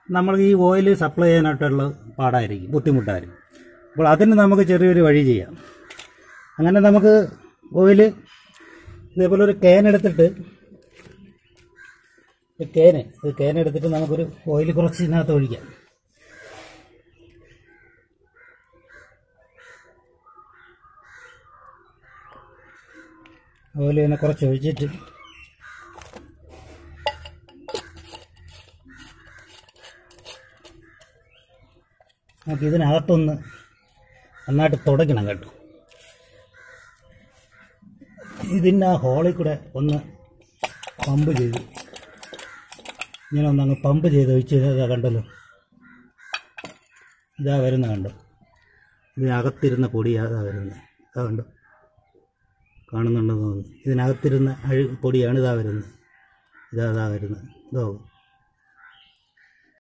നമ്മൾ ഈ oil supply ചെയ്യാനായിട്ടുള്ള പാടായിരിക്കും ബുദ്ധിമുട്ടായിരിക്കും അപ്പോൾ അതിന് നമുക്ക് ചെറിയൊരു വഴി ചെയ്യാം അങ്ങനെ നമുക്ക് ഓയിൽ ഇതേപോലെ ഒരു കേൻ എടുത്തിട്ട് ഒരു കേന് ഒരു കേൻ എടുത്തിട്ട് നമുക്കൊരു ഓയിൽ കുറച്ച് ഇതിനകത്ത് ഒഴിക്കാം ഓയിൽ ഇങ്ങനെ കുറച്ച് ഒഴിച്ചിട്ട് നമുക്ക് ഇതിനകത്തൊന്ന് നന്നായിട്ട് തുടയ്ക്കണം കേട്ടോ ഇതിൻ്റെ ആ ഹോളിൽ കൂടെ ഒന്ന് പമ്പ് ചെയ്ത് ഇങ്ങനെ ഒന്ന് അങ്ങ് പമ്പ് ചെയ്ത് ഒഴിച്ച് ഇതാ കണ്ടല്ലോ ഇതാ വരുന്ന കണ്ടോ ഇതിനകത്തിരുന്ന പൊടി അതാ വരുന്നത് ഇതാ കണ്ടോ കാണുന്നുണ്ടെന്ന് തോന്നുന്നു ഇതിനകത്തിരുന്ന അഴു പൊടിയാണ് ഇതാ വരുന്നത് ഇതാ ഇതാ വരുന്നത് ഇതോ